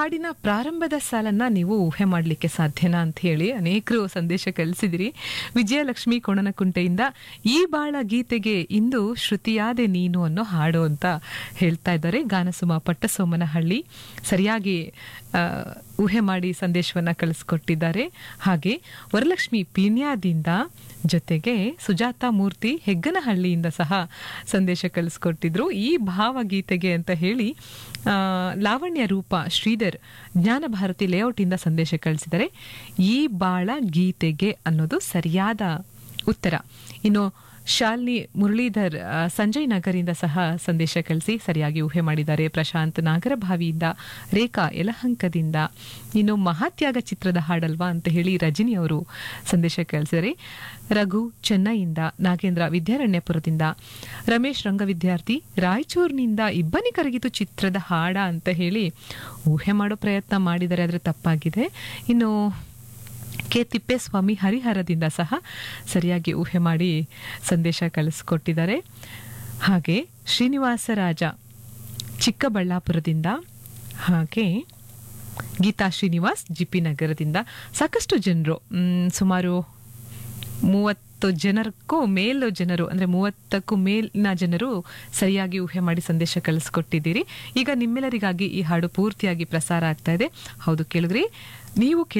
ಹಾಡಿನ ಪ್ರಾರಂಭದ ಸಾಲನ್ನ ನೀವು ಊಹೆ ಮಾಡಲಿಕ್ಕೆ ಸಾಧ್ಯನಾ ಅಂತ ಹೇಳಿ ಅನೇಕರು ಸಂದೇಶ ಕಳಿಸಿದಿರಿ ವಿಜಯಲಕ್ಷ್ಮಿ ಕೊಣನಕುಂಟೆಯಿಂದ ಈ ಬಾಳ ಗೀತೆಗೆ ಇಂದು ಶ್ರುತಿಯಾದೆ ನೀನು ಅನ್ನೋ ಹಾಡು ಅಂತ ಹೇಳ್ತಾ ಇದ್ದಾರೆ ಗಾನಸುಮ ಪಟ್ಟಸೋಮನಹಳ್ಳಿ ಸರಿಯಾಗಿ ಆ, ಊಹೆ ಮಾಡಿ ಸಂದೇಶವನ್ನ ಕಳಿಸ್ಕೊಟ್ಟಿದ್ದಾರೆ ಹಾಗೆ ವರಲಕ್ಷ್ಮಿ ಪೀಣ್ಯದಿಂದ ಜೊತೆಗೆ ಸುಜಾತ ಮೂರ್ತಿ ಹೆಗ್ಗನಹಳ್ಳಿಯಿಂದ ಸಹ ಸಂದೇಶ ಕಳಿಸ್ಕೊಟ್ಟಿದ್ರು ಈ ಭಾವಗೀತೆಗೆ ಅಂತ ಹೇಳಿ ಆ, ಲಾವಣ್ಯ ರೂಪ ಶ್ರೀಧರ್ ಜ್ಞಾನ ಭಾರತಿ ಲೇಔಟಿಂದ ಸಂದೇಶ ಕಳಿಸಿದರೆ ಈ ಬಾಳ ಗೀತೆಗೆ ಅನ್ನೋದು ಸರಿಯಾದ ಉತ್ತರ ಇನ್ನು ಶಾಲಿನಿ ಮುರಳೀಧರ್ ಆ, ಸಂಜಯ್ ನಗರಿಂದ ಸಹ ಸಂದೇಶ ಕಳಿಸಿ ಸರಿಯಾಗಿ ಊಹೆ ಮಾಡಿದ್ದಾರೆ ಪ್ರಶಾಂತ್ ನಾಗರಭಾವಿಯಿಂದ ರೇಖಾ ಯಲಹಂಕದಿಂದ ಇನ್ನು ಮಹಾತ್ಯಾಗ ಚಿತ್ರದ ಹಾಡಲ್ವಾ ಅಂತ ಹೇಳಿ ರಜನಿ ಅವರು ಸಂದೇಶ ಕಳಿಸಿದರೆ ರಘು ಚೆನ್ನೈಯಿಂದ ನಾಗೇಂದ್ರ ವಿದ್ಯಾರಣ್ಯಪುರದಿಂದ ರಮೇಶ್ ರಂಗವಿದ್ಯಾರ್ಥಿ ರಾಯಚೂರಿನಿಂದ ಇಬ್ಬನಿ ಕರಗಿತು ಚಿತ್ರದ ಹಾಡ ಅಂತ ಹೇಳಿ ಊಹೆ ಮಾಡೋ ಪ್ರಯತ್ನ ಮಾಡಿದರೆ ಆದರೆ ತಪ್ಪಾಗಿದೆ ಇನ್ನು ಕೆ ತಿಪ್ಪೇಸ್ವಾಮಿ ಹರಿಹರದಿಂದ ಸಹ ಸರಿಯಾಗಿ ಊಹೆ ಮಾಡಿ ಸಂದೇಶ ಕಳಿಸ್ಕೊಟ್ಟಿದ್ದಾರೆ ಹಾಗೆ ಶ್ರೀನಿವಾಸ ರಾಜ ಚಿಕ್ಕಬಳ್ಳಾಪುರದಿಂದ ಹಾಗೆ ಗೀತಾ ಶ್ರೀನಿವಾಸ್ ಜಿ ಪಿ ನಗರದಿಂದ ಸಾಕಷ್ಟು ಜನರು ಮ್, ಸುಮಾರು ಮೂವತ್ತು ಜನಕ್ಕೂ ಮೇಲು ಜನರು ಅಂದ್ರೆ ಮೂವತ್ತಕ್ಕೂ ಮೇಲಿನ ಜನರು ಸರಿಯಾಗಿ ಊಹೆ ಮಾಡಿ ಸಂದೇಶ ಕಳಿಸ್ಕೊಟ್ಟಿದ್ದೀರಿ ಈಗ ನಿಮ್ಮೆಲ್ಲರಿಗಾಗಿ ಈ ಹಾಡು ಪೂರ್ತಿಯಾಗಿ ಪ್ರಸಾರ ಆಗ್ತಾ ಇದೆ ಹೌದು ಕೇಳಿದ್ರಿ ನೀವು